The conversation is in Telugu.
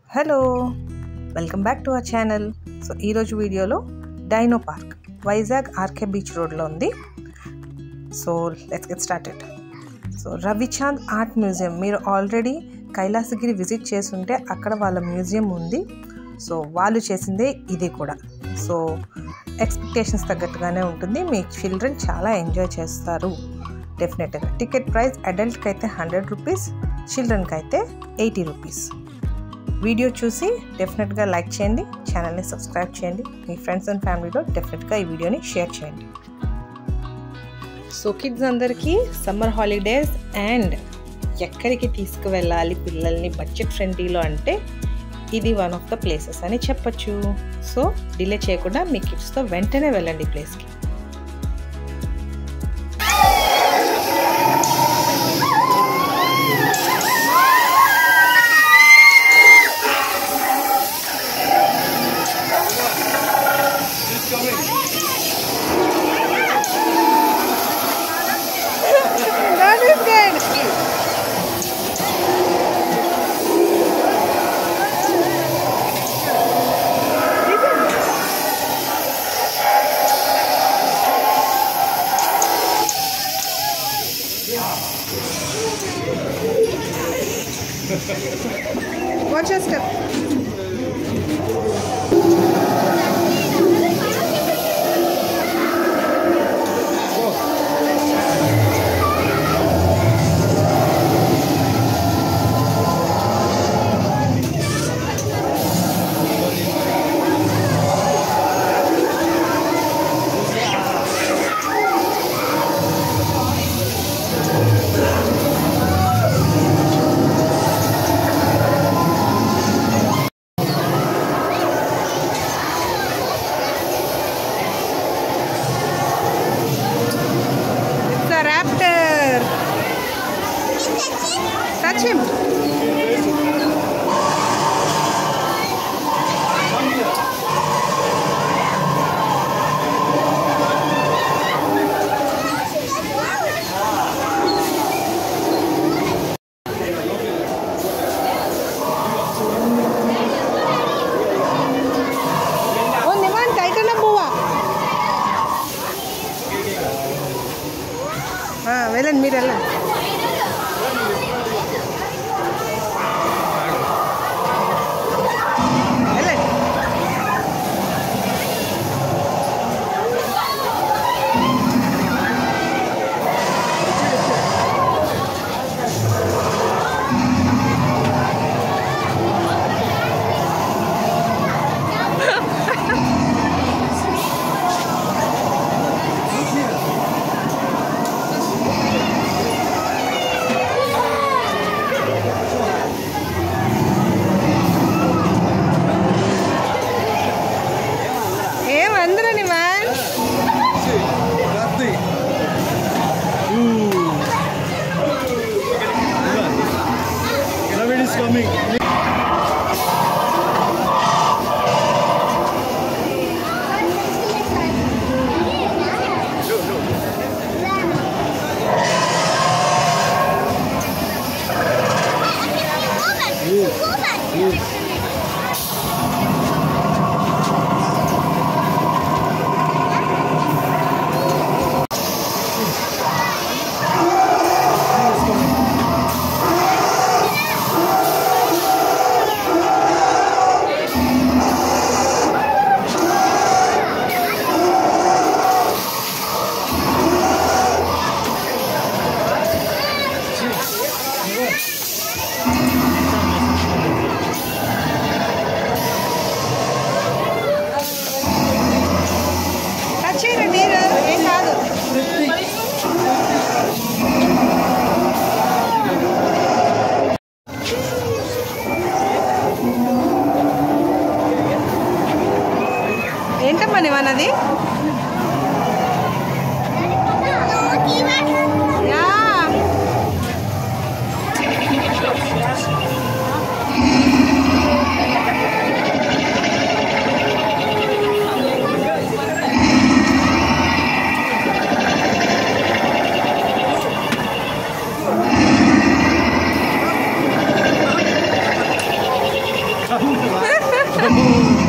Hello welcome back to our channel so ఈరోజు వీడియోలో dino park Vizag RK beach రోడ్లో ఉంది so let's get started so Ravichand art museum మీరు ఆల్రెడీ కైలాసగిరి విజిట్ చేస్తుంటే అక్కడ వాళ్ళ మ్యూజియం ఉంది సో వాళ్ళు చేసిందే ఇది కూడా సో ఎక్స్పెక్టేషన్స్ తగ్గట్టుగానే ఉంటుంది మీ చిల్డ్రన్ చాలా ఎంజాయ్ చేస్తారు డెఫినెట్గా టికెట్ ప్రైస్ అడల్ట్కి అయితే హండ్రెడ్ రూపీస్ చిల్డ్రన్కి అయితే ఎయిటీ రూపీస్ వీడియో చూసి డెఫినెట్గా లైక్ చేయండి ఛానల్ని సబ్స్క్రైబ్ చేయండి మీ ఫ్రెండ్స్ అండ్ ఫ్యామిలీలో డెఫినెట్గా ఈ వీడియోని షేర్ చేయండి సో కిడ్స్ అందరికీ సమ్మర్ హాలిడేస్ అండ్ ఎక్కడికి తీసుకువెళ్ళాలి పిల్లల్ని బడ్జెట్ ఫ్రెండ్లీలో అంటే ఇది వన్ ఆఫ్ ద ప్లేసెస్ అని చెప్పచ్చు సో డిలే చేయకుండా మీ కిడ్స్తో వెంటనే వెళ్ళండి ఈ ప్లేస్కి That is good. Watch your step. It's a raptor. Touch him. ఓ నిమాన్ కైటన పువ్వా వెళ్ళండి మీరు వెళ్ళండి వెళ్ళండి ఏం అందరూ నిమాన్ Rabbit is coming. టచ్ చేయరా మీరు ఏం కాదు ఏంటమ్మా నివన్నది యా Wow.